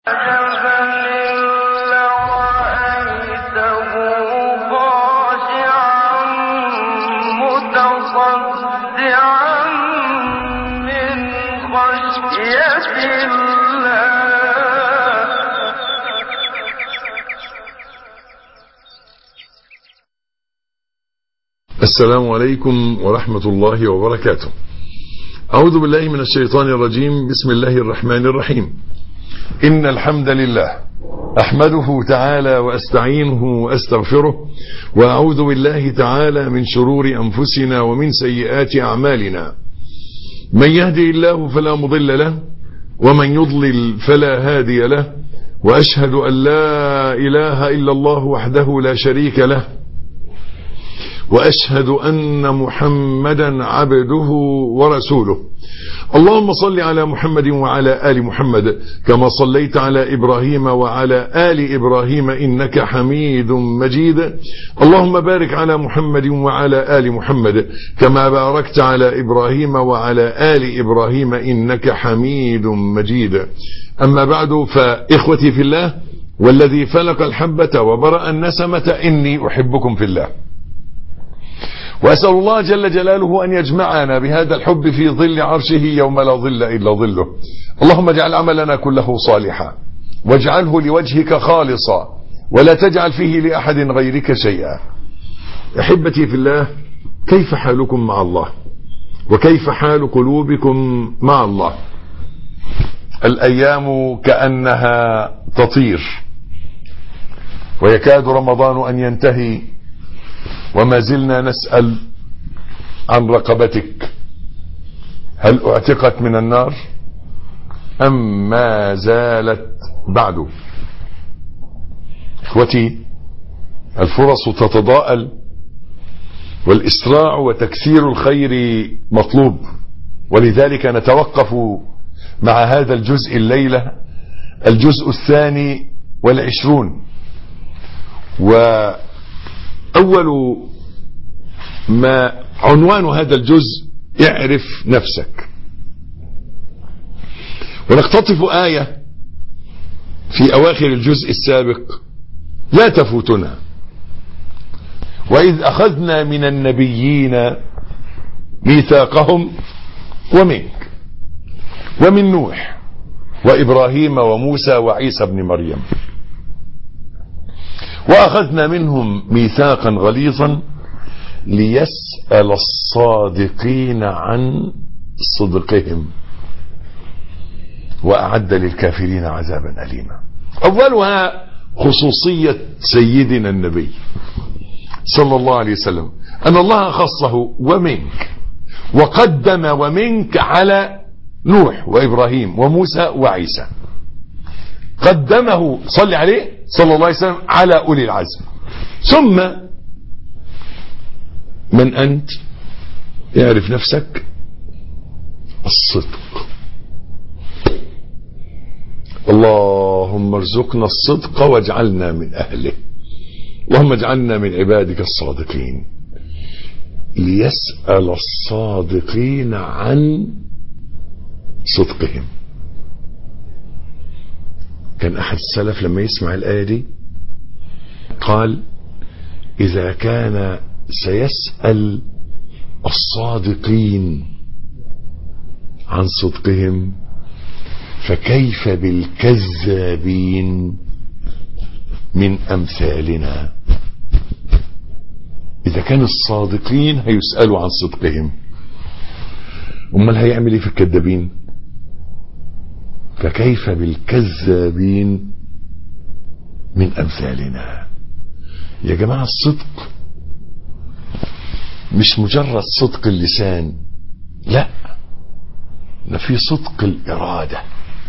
السلام عليكم ورحمة الله وبركاته أعوذ بالله من الشيطان الرجيم بسم الله الرحمن الرحيم إن الحمد لله أحمده تعالى وأستعينه وأستغفره وأعوذ بالله تعالى من شرور أنفسنا ومن سيئات أعمالنا من يهدي الله فلا مضل له ومن يضلل فلا هادي له وأشهد أن لا إله إلا الله وحده لا شريك له وأشهد أن محمدا عبده ورسوله اللهم صل على محمد وعلى آل محمد كما صليت على إبراهيم وعلى آل إبراهيم إنك حميد مجيد اللهم بارك على محمد وعلى آل محمد كما باركت على إبراهيم وعلى آل إبراهيم إنك حميد مجيد أما بعد فإخوتي في الله والذي فلق الحبة وبرأ النسمة إني أحبكم في الله وأسأل الله جل جلاله أن يجمعنا بهذا الحب في ظل عرشه يوم لا ظل إلا ظله اللهم اجعل عملنا كله صالحا واجعله لوجهك خالصا ولا تجعل فيه لأحد غيرك شيئا أحبتي في الله كيف حالكم مع الله وكيف حال قلوبكم مع الله الأيام كأنها تطير ويكاد رمضان أن ينتهي وما زلنا نسأل عن رقبتك هل اعتقت من النار أم ما زالت بعد اخوتي الفرص تتضاءل والإسراع وتكثير الخير مطلوب ولذلك نتوقف مع هذا الجزء الليلة الجزء الثاني والعشرون و أول ما عنوان هذا الجزء اعرف نفسك ونقتطف آية في أواخر الجزء السابق لا تفوتنا وإذ أخذنا من النبيين ميثاقهم ومنك ومن نوح وإبراهيم وموسى وعيسى بن مريم وأخذنا منهم ميثاقا غليظا ليسأل الصادقين عن صدقهم وأعد للكافرين عذابا أليما أولها خصوصية سيدنا النبي صلى الله عليه وسلم أن الله خصه ومنك وقدم ومنك على نوح وإبراهيم وموسى وعيسى قدمه صلي عليه صلى الله عليه وسلم على أولي العزم ثم من أنت يعرف نفسك الصدق اللهم ارزقنا الصدق واجعلنا من أهله اللهم اجعلنا من عبادك الصادقين ليسأل الصادقين عن صدقهم كان أحد السلف لما يسمع الآية دي قال إذا كان سيسأل الصادقين عن صدقهم فكيف بالكذابين من أمثالنا إذا كان الصادقين هيسألوا عن صدقهم أمال هيعمل إيه في الكذابين فكيف بالكذابين من أمثالنا يا جماعة الصدق مش مجرد صدق اللسان لا ده في صدق الإرادة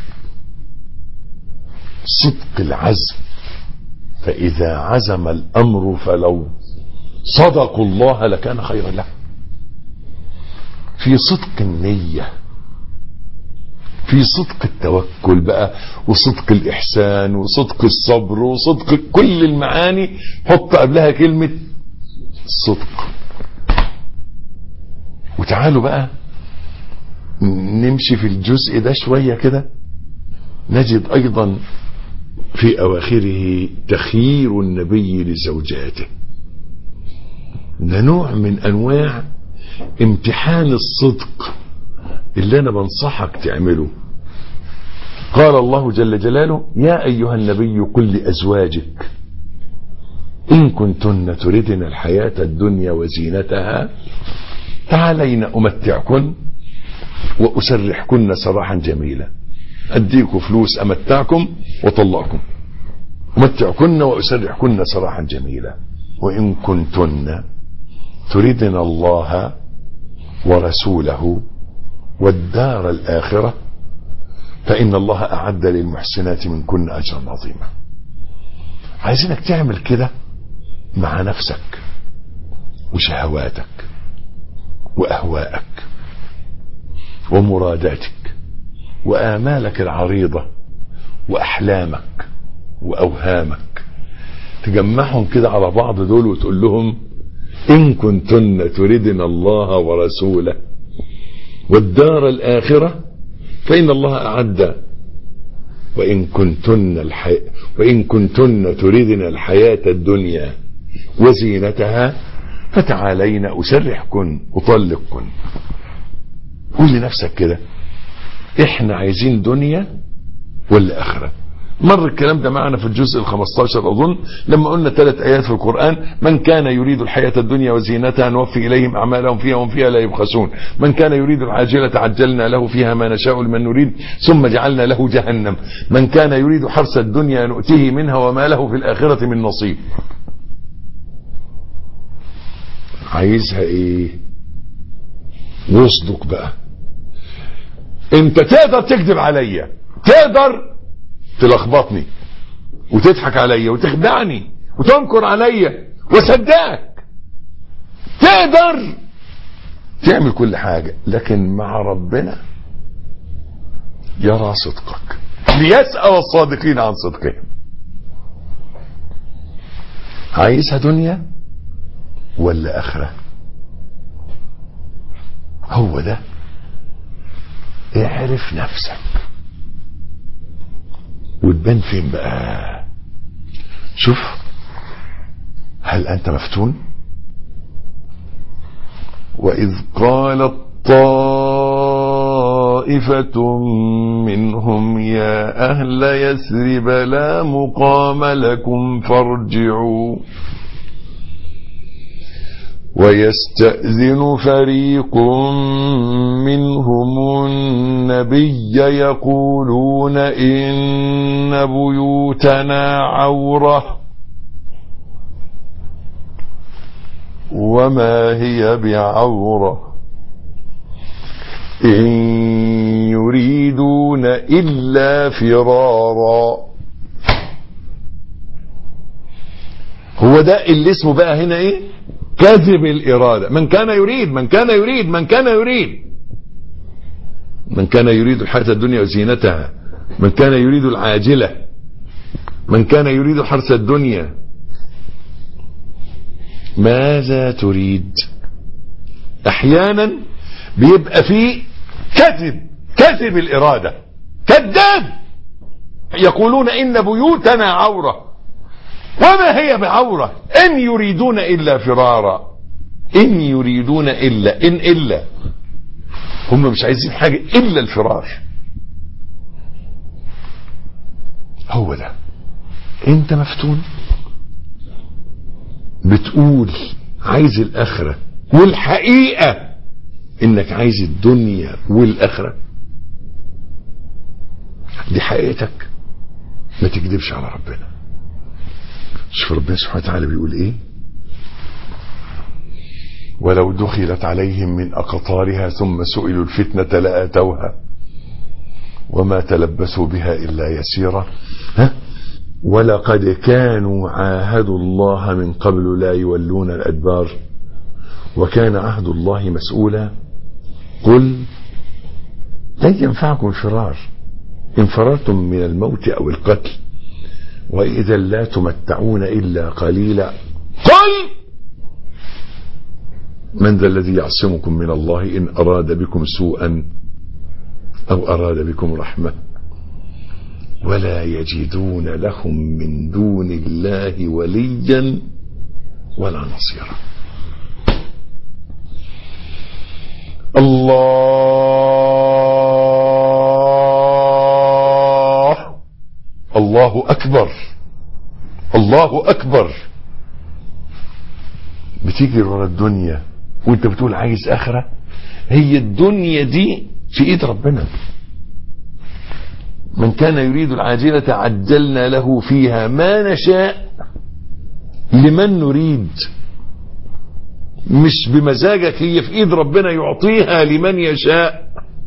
صدق العزم فإذا عزم الأمر فلو صدقوا الله لكان خيرا له في صدق النية في صدق التوكل بقى وصدق الإحسان وصدق الصبر وصدق كل المعاني حط قبلها كلمة صدق وتعالوا بقى نمشي في الجزء ده شوية كده نجد أيضا في أواخره تخيير النبي لزوجاته ده نوع من أنواع امتحان الصدق اللي أنا بنصحك تعمله قال الله جل جلاله يا أيها النبي قل لأزواجك إن كنتن تردن الحياة الدنيا وزينتها تعالين أمتعكن وأسرحكن سراحا جميلا أديكم فلوس أمتعكم وطلقكم أمتعكن وأسرحكن سراحا جميلا وإن كنتن تردن الله ورسوله والدار الآخرة فإن الله أعد للمحسنات منكن أجرا عظيما عايزينك تعمل كده مع نفسك وشهواتك وأهواءك ومراداتك وآمالك العريضة وأحلامك وأوهامك تجمعهم كده على بعض دول وتقول لهم إن كنتن تردن الله ورسوله والدار الآخرة فإن الله أعد وإن كنتن الحي... وإن كنتن تردن الحياة الدنيا وزينتها فتعالين أسرحكن أطلقكن قول لنفسك كده احنا عايزين دنيا ولا آخرة مر الكلام ده معنا في الجزء ال 15 أظن لما قلنا ثلاث آيات في القرآن من كان يريد الحياة الدنيا وزينتها نوفي إليهم أعمالهم فيها وهم فيها لا يبخسون من كان يريد العاجلة عجلنا له فيها ما نشاء لمن نريد ثم جعلنا له جهنم من كان يريد حرث الدنيا نؤتيه منها وما له في الآخرة من نصيب عايزها ايه واصدق بقى انت تقدر تكذب عليا تقدر تلخبطني وتضحك عليا وتخدعني وتنكر عليا وصدقك تقدر تعمل كل حاجة لكن مع ربنا يرى صدقك ليسأل الصادقين عن صدقهم عايزها دنيا ولا آخرة هو ده اعرف نفسك وتبان فين بقى شوف هل أنت مفتون وإذ قالت طائفة منهم يا أهل يثرب لا مقام لكم فارجعوا ويستأذن فريق منهم النبي يقولون إن بيوتنا عورة وما هي بعورة إن يريدون إلا فرارا هو ده اللي اسمه بقى هنا ايه كذب الإرادة من كان يريد من كان يريد من كان يريد من كان يريد الحياة الدنيا وزينتها من كان يريد العاجلة من كان يريد حرث الدنيا ماذا تريد احيانا بيبقى فيه كذب كذب الإرادة كذاب يقولون إن بيوتنا عورة وما هي بعورة إن يريدون إلا فرارا إن يريدون إلا إن إلا هم مش عايزين حاجة إلا الفرار هو ده انت مفتون بتقول عايز الآخرة والحقيقة انك عايز الدنيا والآخرة دي حقيقتك ما تكذبش على ربنا شوف ربنا سبحانه وتعالى بيقول ايه ولو دخلت عليهم من أقطارها ثم سئلوا الفتنة لآتوها وما تلبسوا بها إلا يسيرا ها ولقد كانوا عاهدوا الله من قبل لا يولون الأدبار وكان عهد الله مسؤولا قل لن ينفعكم الفرار إن فررتم من الموت أو القتل وإذا لا تمتعون إلا قليلا قل من ذا الذي يعصمكم من الله إن أراد بكم سوءا أو أراد بكم رحمة ولا يجدون لهم من دون الله وليا ولا نصيرا الله الله أكبر الله أكبر بتيجي ورا الدنيا وانت بتقول عايز آخرة هي الدنيا دي في ايد ربنا من كان يريد العاجلة عجلنا له فيها ما نشاء لمن نريد مش بمزاجك هي في ايد ربنا يعطيها لمن يشاء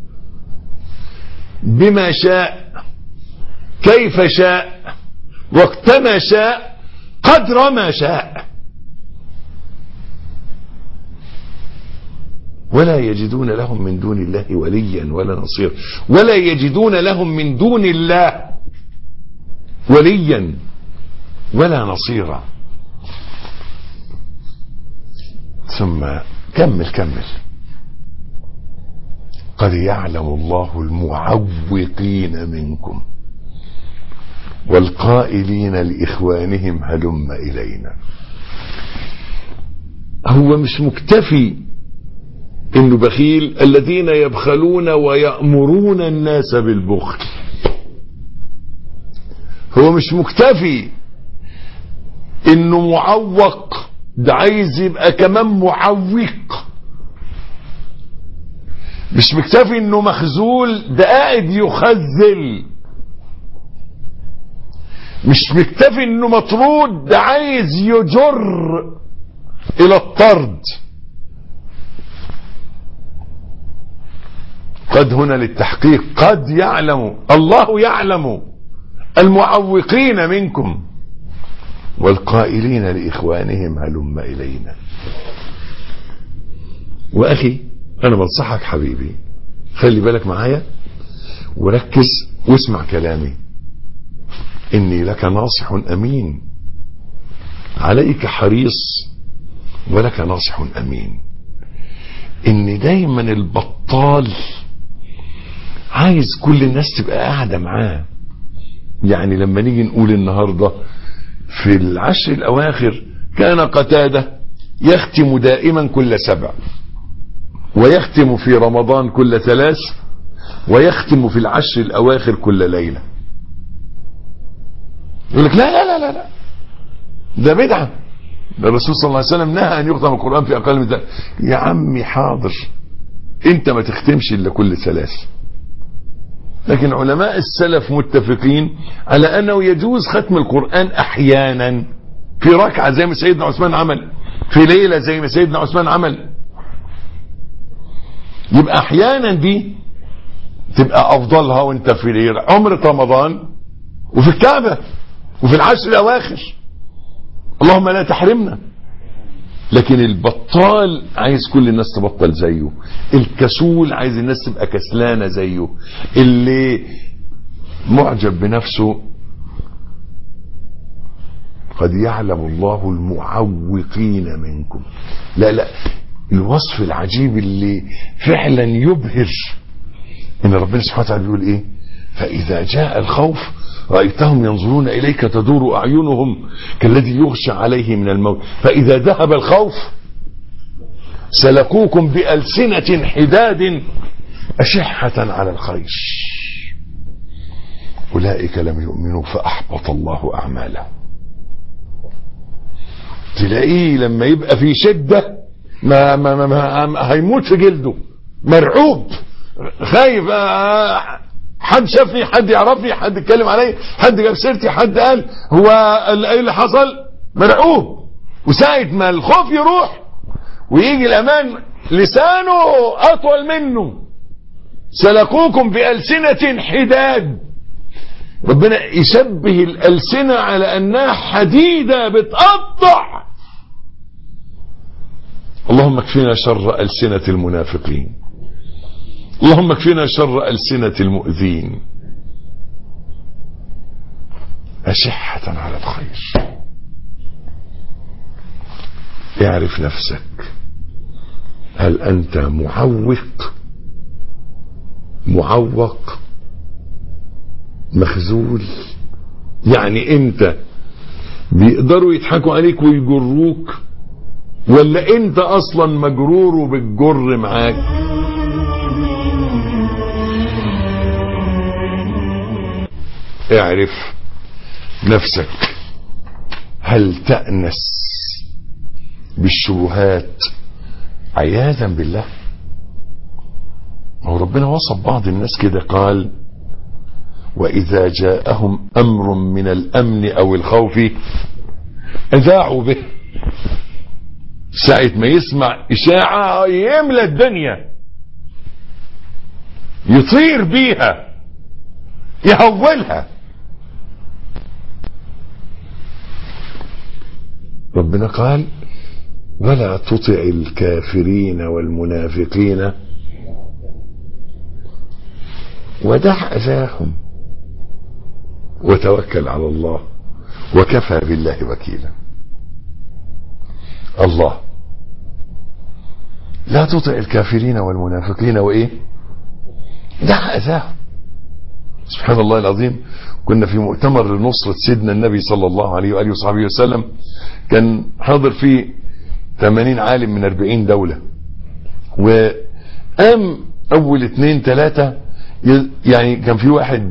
بما شاء كيف شاء وقتما شاء قدر ما شاء ولا يجدون لهم من دون الله وليا ولا نصير ولا يجدون لهم من دون الله وليا ولا نصيرا ثم كمل كمل قد يعلم الله المعوقين منكم والقائلين لإخوانهم هلم إلينا هو مش مكتفي انه بخيل الذين يبخلون ويأمرون الناس بالبخل هو مش مكتفي انه معوق ده عايز يبقى كمان معوق مش مكتفي انه مخزول ده قاعد يخزل مش مكتفي انه مطرود ده عايز يجر الى الطرد قد هنا للتحقيق قد يعلم الله يعلم المعوقين منكم والقائلين لإخوانهم هلم إلينا وأخي أنا بنصحك حبيبي خلي بالك معايا وركز واسمع كلامي إني لك ناصح أمين عليك حريص ولك ناصح أمين إن دايما البطال عايز كل الناس تبقى قاعدة معاه يعني لما نيجي نقول النهاردة في العشر الأواخر كان قتادة يختم دائما كل سبع ويختم في رمضان كل ثلاث ويختم في العشر الأواخر كل ليلة يقول لك لا لا لا لا, لا. ده بدعة ده الرسول صلى الله عليه وسلم نهى أن يختم القرآن في أقل من ذلك يا عمي حاضر انت ما تختمش إلا كل ثلاث لكن علماء السلف متفقين على أنه يجوز ختم القرآن أحيانا في ركعة زي ما سيدنا عثمان عمل في ليلة زي ما سيدنا عثمان عمل يبقى أحيانا دي تبقى أفضلها وانت في عمرة رمضان وفي الكعبة وفي العشر الأواخر اللهم لا تحرمنا لكن البطال عايز كل الناس تبطل زيه الكسول عايز الناس تبقى كسلانة زيه اللي معجب بنفسه قد يعلم الله المعوقين منكم لا لا الوصف العجيب اللي فعلا يبهر ان ربنا سبحانه وتعالى بيقول ايه فاذا جاء الخوف رأيتهم ينظرون إليك تدور أعينهم كالذي يغشى عليه من الموت فإذا ذهب الخوف سلكوكم بألسنة حداد أشحة على الخير أولئك لم يؤمنوا فأحبط الله أعمالهم تلاقيه لما يبقى في شدة ما, ما, ما, ما هيموت في جلده مرعوب خايف حد شافني حد يعرفني حد اتكلم علي حد جاب سيرتي حد قال هو ايه اللي حصل مرعوب وساعة ما الخوف يروح ويجي الامان لسانه اطول منه سلكوكم بألسنة حداد ربنا يشبه الألسنة على أنها حديدة بتقطع اللهم اكفينا شر ألسنة المنافقين اللهم اكفنا شر ألسنة المؤذين أشحة على الخير اعرف نفسك هل أنت معوق معوق مخزول يعني انت بيقدروا يضحكوا عليك ويجروك ولا انت اصلا مجرور وبتجر معاك اعرف نفسك هل تأنس بالشبهات عياذا بالله هو ربنا وصف بعض الناس كده قال وإذا جاءهم أمر من الأمن أو الخوف أذاعوا به ساعة ما يسمع إشاعة يملى الدنيا يطير بيها يهولها ربنا قال ولا تطع الكافرين والمنافقين ودع أذاهم وتوكل على الله وكفى بالله وكيلا الله لا تطع الكافرين والمنافقين وإيه دع أذاهم سبحان الله العظيم كنا في مؤتمر لنصرة سيدنا النبي صلى الله عليه وآله وصحبه وسلم كان حاضر فيه 80 عالم من 40 دولة وقام أول اثنين ثلاثة يعني كان في واحد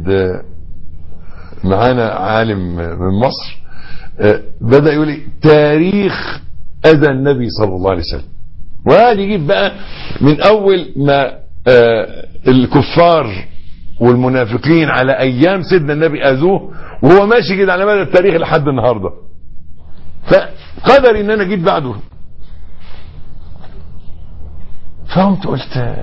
معانا عالم من مصر بدأ يقول لي تاريخ أذى النبي صلى الله عليه وسلم وقال يجيب بقى من أول ما الكفار والمنافقين على أيام سيدنا النبي أذوه وهو ماشي كده على مدى التاريخ لحد النهاردة فقدر ان انا جيت بعده فقمت قلت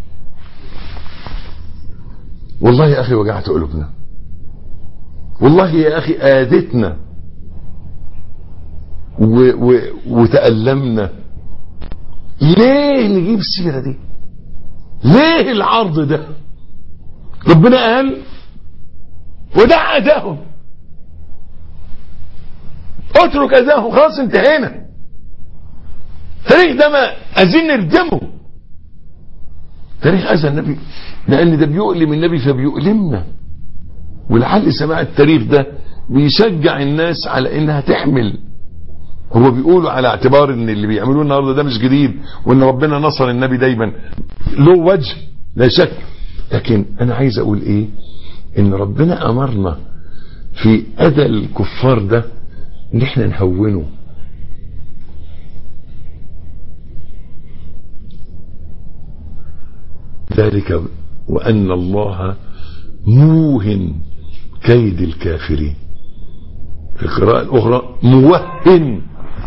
والله يا اخي وجعت قلوبنا والله يا اخي اذتنا و و وتألمنا ليه نجيب السيرة دي ليه العرض ده ربنا قال ودع اذاهم اترك اذاهم خلاص انتهينا تاريخ ده ما عايزين نردمه تاريخ اذى النبي لان ده بيؤلم النبي فبيؤلمنا ولعل سماع التاريخ ده بيشجع الناس على انها تحمل هو بيقولوا على اعتبار ان اللي بيعملوه النهارده ده مش جديد وان ربنا نصر النبي دايما له وجه لا شك لكن انا عايز اقول ايه ان ربنا امرنا في اذى الكفار ده ان احنا نهونه ذلك وان الله موهن كيد الكافرين في القراءة الأخرى موهن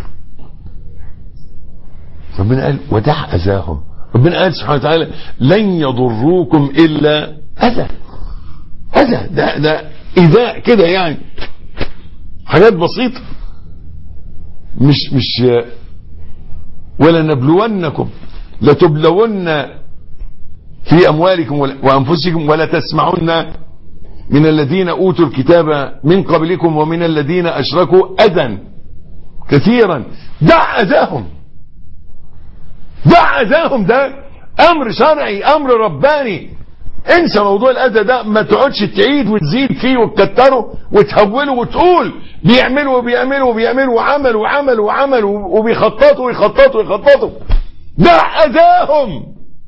ربنا قال ودع أذاهم ربنا قال سبحانه وتعالى لن يضروكم إلا أذى أذى ده ده إيذاء كده يعني حاجات بسيطة مش مش ولا نبلونكم لتبلون في أموالكم وأنفسكم ولا تسمعن من الذين أوتوا الكتاب من قبلكم ومن الذين أشركوا أذى كثيرا دع أذاهم دع أذاهم ده أمر شرعي أمر رباني انسى موضوع الأذى ده ما تقعدش تعيد وتزيد فيه وتكتره وتهوله وتقول بيعملوا وبيعملوا وبيعملوا وعملوا وعملوا وعملوا وبيخططوا ويخططوا ويخططوا دع أذاهم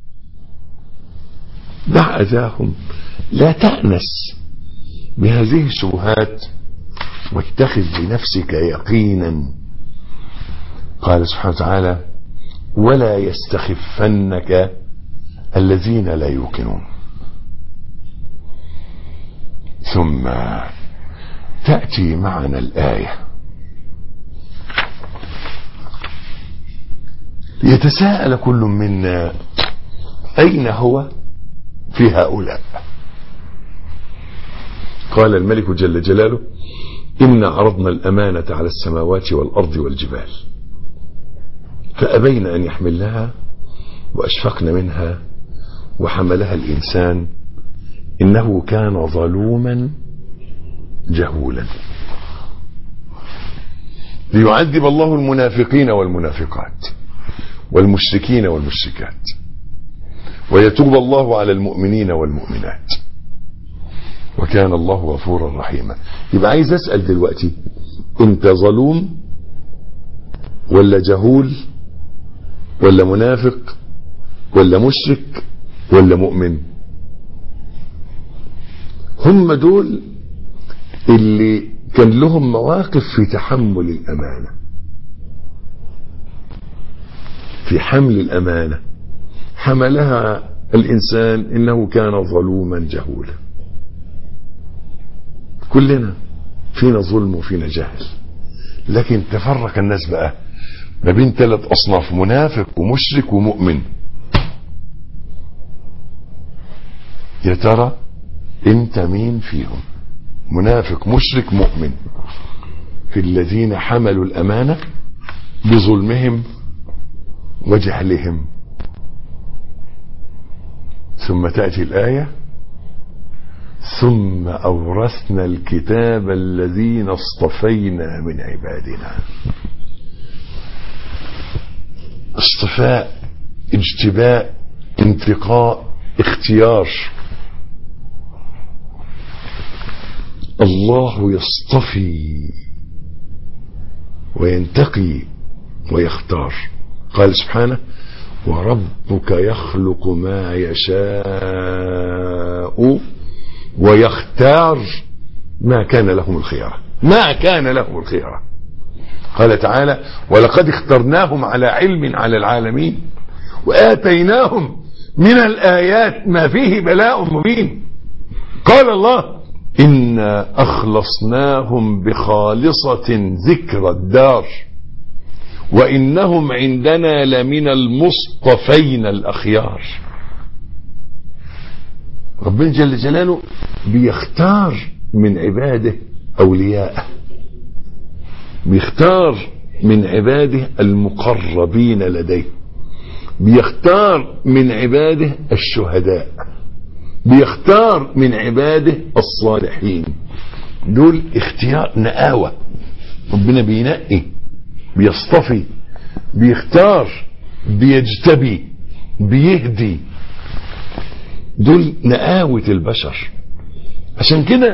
دع أذاهم لا تأنس بهذه الشبهات واتخذ لنفسك يقينا قال سبحانه وتعالى ولا يستخفنك الذين لا يوقنون ثم تأتي معنا الآية يتساءل كل منا أين هو في هؤلاء قال الملك جل جلاله إنا عرضنا الأمانة على السماوات والأرض والجبال فأبين أن يحملنها وأشفقن منها وحملها الإنسان إنه كان ظلوما جهولا ليعذب الله المنافقين والمنافقات والمشركين والمشركات ويتوب الله على المؤمنين والمؤمنات وكان الله غفورا رحيما يبقى عايز اسال دلوقتي انت ظلوم ولا جهول ولا منافق ولا مشرك ولا مؤمن هم دول اللي كان لهم مواقف في تحمل الامانه في حمل الامانه حملها الانسان انه كان ظلوما جهولا كلنا فينا ظلم وفينا جهل لكن تفرق الناس بقى ما بين ثلاث اصناف منافق ومشرك ومؤمن يا ترى انت مين فيهم منافق مشرك مؤمن في الذين حملوا الامانه بظلمهم وجهلهم ثم تاتي الايه ثم اورثنا الكتاب الذين اصطفينا من عبادنا اصطفاء اجتباء انتقاء اختيار الله يصطفي وينتقي ويختار قال سبحانه وربك يخلق ما يشاء ويختار ما كان لهم الخيار ما كان لهم الخيار قال تعالى ولقد اخترناهم على علم على العالمين وآتيناهم من الآيات ما فيه بلاء مبين قال الله إنا أخلصناهم بخالصة ذكر الدار وإنهم عندنا لمن المصطفين الأخيار ربنا جل جلاله بيختار من عباده أولياءه بيختار من عباده المقربين لديه بيختار من عباده الشهداء بيختار من عباده الصالحين دول اختيار نقاوة ربنا بينقي بيصطفي بيختار بيجتبي بيهدي دول نقاوة البشر عشان كده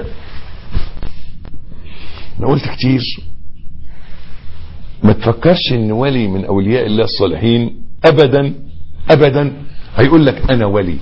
انا قلت كتير ما تفكرش ان ولي من اولياء الله الصالحين ابدا ابدا هيقول لك انا ولي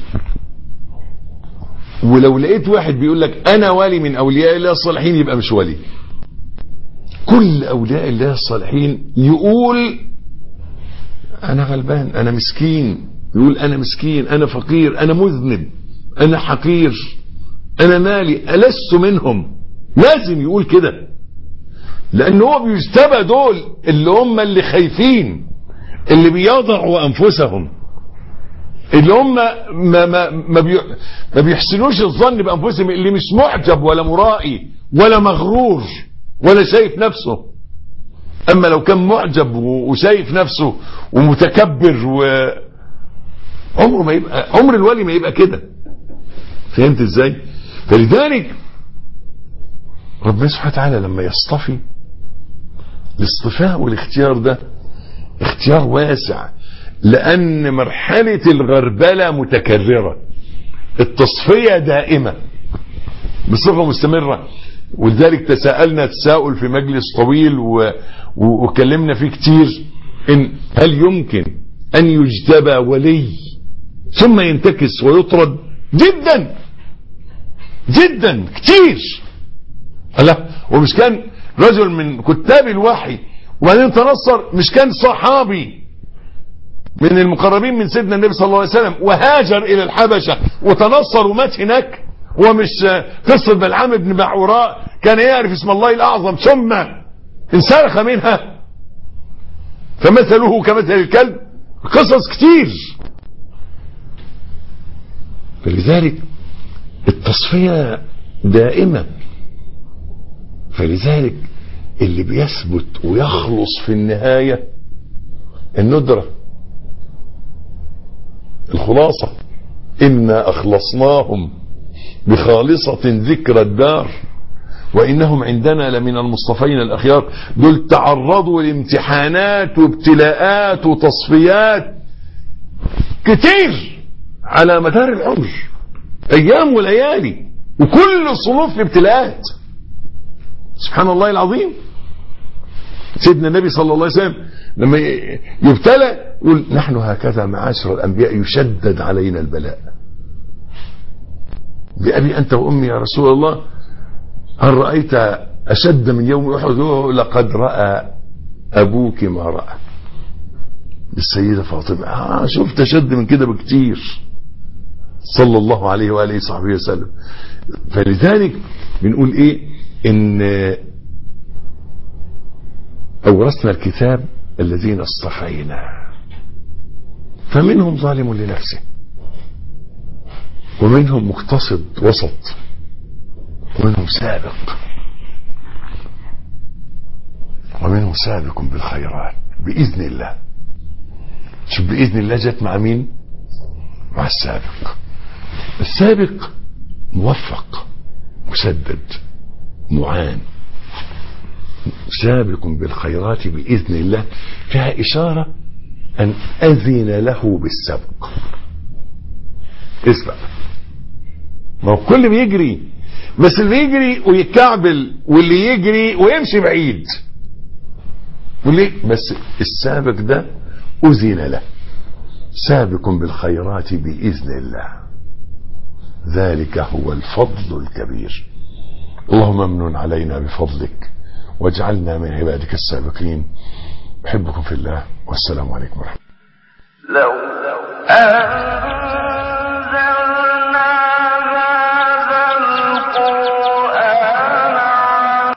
ولو لقيت واحد بيقول لك انا ولي من اولياء الله الصالحين يبقى مش ولي كل اولياء الله الصالحين يقول انا غلبان انا مسكين يقول انا مسكين انا فقير انا مذنب انا حقير انا مالي ألست منهم لازم يقول كده لان هو بيجتبى دول اللي هم اللي خايفين اللي بيضعوا انفسهم اللي هم ما ما ما, بي ما بيحسنوش الظن بانفسهم اللي مش معجب ولا مرائي ولا مغرور ولا شايف نفسه اما لو كان معجب وشايف نفسه ومتكبر و عمره ما يبقى عمر الولي ما يبقى كده فهمت ازاي فلذلك ربنا سبحانه وتعالى لما يصطفي الاصطفاء والاختيار ده اختيار واسع لان مرحلة الغربلة متكررة التصفية دائمة بصفة مستمرة ولذلك تساءلنا تساؤل في مجلس طويل و... وكلمنا فيه كتير ان هل يمكن ان يجتبى ولي ثم ينتكس ويطرد جدا جدا كتير لا ومش كان رجل من كتاب الوحي وبعدين تنصر مش كان صحابي من المقربين من سيدنا النبي صلى الله عليه وسلم وهاجر الى الحبشة وتنصر ومات هناك ومش قصة بلعام بن بعوراء كان يعرف اسم الله الاعظم ثم انسلخ منها فمثله كمثل الكلب قصص كتير فلذلك التصفية دائمة فلذلك اللي بيثبت ويخلص في النهاية الندرة الخلاصة إنا أخلصناهم بخالصة ذكر الدار وإنهم عندنا لمن المصطفين الأخيار دول تعرضوا لامتحانات وابتلاءات وتصفيات كتير على مدار العمر أيام وليالي وكل الصنوف في ابتلاءات سبحان الله العظيم سيدنا النبي صلى الله عليه وسلم لما يبتلى يقول نحن هكذا معاشر الأنبياء يشدد علينا البلاء بأبي أنت وأمي يا رسول الله هل رأيت أشد من يوم أحد لقد رأى أبوك ما رأى السيدة فاطمة آه شفت أشد من كده بكتير صلى الله عليه وآله وصحبه وسلم فلذلك بنقول إيه إن أورثنا الكتاب الذين اصطفينا فمنهم ظالم لنفسه ومنهم مقتصد وسط ومنهم سابق ومنهم سابق بالخيرات بإذن الله شوف بإذن الله جت مع مين مع السابق السابق موفق مسدد معان سابق بالخيرات بإذن الله فيها إشارة أن أذن له بالسبق اسبق ما هو كل بيجري بس اللي يجري ويتكعبل واللي يجري ويمشي بعيد واللي بس السابق ده أذن له سابق بالخيرات بإذن الله ذلك هو الفضل الكبير اللهم امن علينا بفضلك واجعلنا من عبادك السابقين أحبكم في الله والسلام عليكم ورحمة الله لو أن